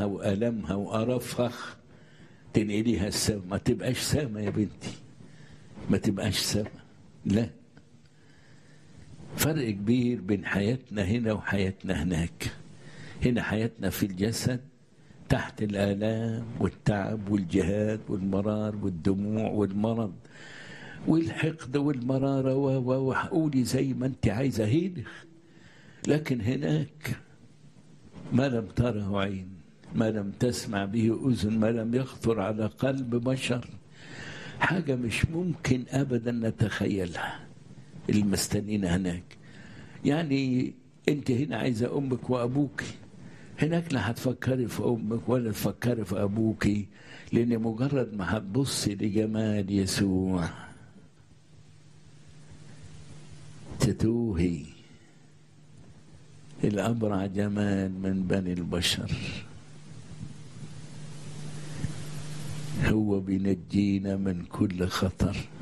تعبها وألمها وقرفها تنقليها السما ما تبقاش سما يا بنتي ما تبقاش سما لا فرق كبير بين حياتنا هنا وحياتنا هناك هنا حياتنا في الجسد تحت الآلام والتعب والجهاد والمرار والدموع والمرض والحقد والمرارة وقولي زي ما انت عايزة هنا لكن هناك ما لم تره عين ما لم تسمع به أذن ما لم يخطر على قلب بشر حاجة مش ممكن أبدا نتخيلها المستنين هناك يعني انت هنا عايزة أمك وأبوك هناك لا هتفكري في أمك ولا تفكري في أبوك لأن مجرد ما هتبصي لجمال يسوع تتوهي الأبرع جمال من بني البشر هو بينجينا من كل خطر